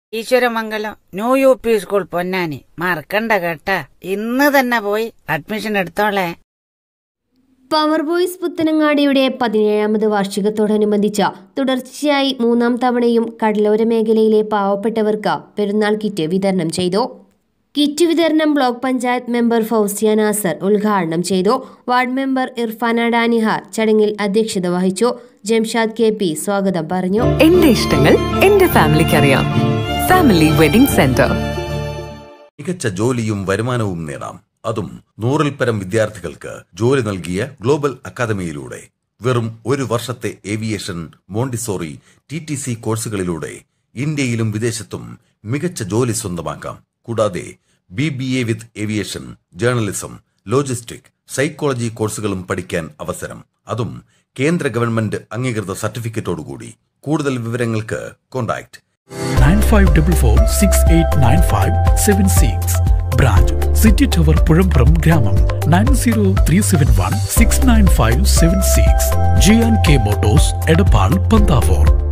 Eeswaramangalam new U P school Ponnani മറക്കണ്ട കേട്ടാ ഇന്ന് തന്നെ പോയി അഡ്മിഷൻ എടുത്തോളേ പവർ ബോയ്സ് പുത്തനങ്ങാടിയുടെ പതിനേഴാമത് വാർഷികത്തോടനുബന്ധിച്ച് തുടർച്ചയായി മൂന്നാം തവണയും കടലോര മേഖലയിലെ പാവപ്പെട്ടവർക്ക് പെരുന്നാൾ കിറ്റ് വിതരണം ചെയ്തു കിറ്റ് വിതരണം ബ്ലോക്ക് പഞ്ചായത്ത് മെമ്പർ ഫൗസിയ നാസർ ഉദ്ഘാടനം ചെയ്തു വാർഡ് മെമ്പർ ഇർഫാന ഡാനിഹാർ ചടങ്ങിൽ അധ്യക്ഷത വഹിച്ചു ജംഷാദ് കെ പി സ്വാഗതം പറഞ്ഞു എന്റെ ഇഷ്ടങ്ങൾ എന്റെ ഫാമിലിക്ക് അറിയാം ഫാമിലി വെഡിംഗ് സെന്റർ മികച്ച ജോലിയും വരുമാനവും നേടാം അതും നൂറിൽ പരം വിദ്യാർത്ഥികൾക്ക് ജോലി നൽകിയ ഗ്ലോബൽ അക്കാദമിയിലൂടെ വെറും ഒരു വർഷത്തെ aviation Montessori T T C കോഴ്സുകളിലൂടെ ഇന്ത്യയിലും വിദേശത്തും മികച്ച ജോലി സ്വന്തമാക്കാം കൂടാതെ B B A with aviation journalism logistic psychology കോഴ്സുകളും പഠിക്കാൻ അവസരം അതും കേന്ദ്ര ഗവൺമെന്റ് അംഗീകൃത സർട്ടിഫിക്കറ്റോടുകൂടി കൂടുതൽ വിവരങ്ങൾക്ക് contact 9544689576 branch city tower Puzhambram ഗ്രാമം nine zero three seven one six nine five seven six G and K motors Edappal Panthavoor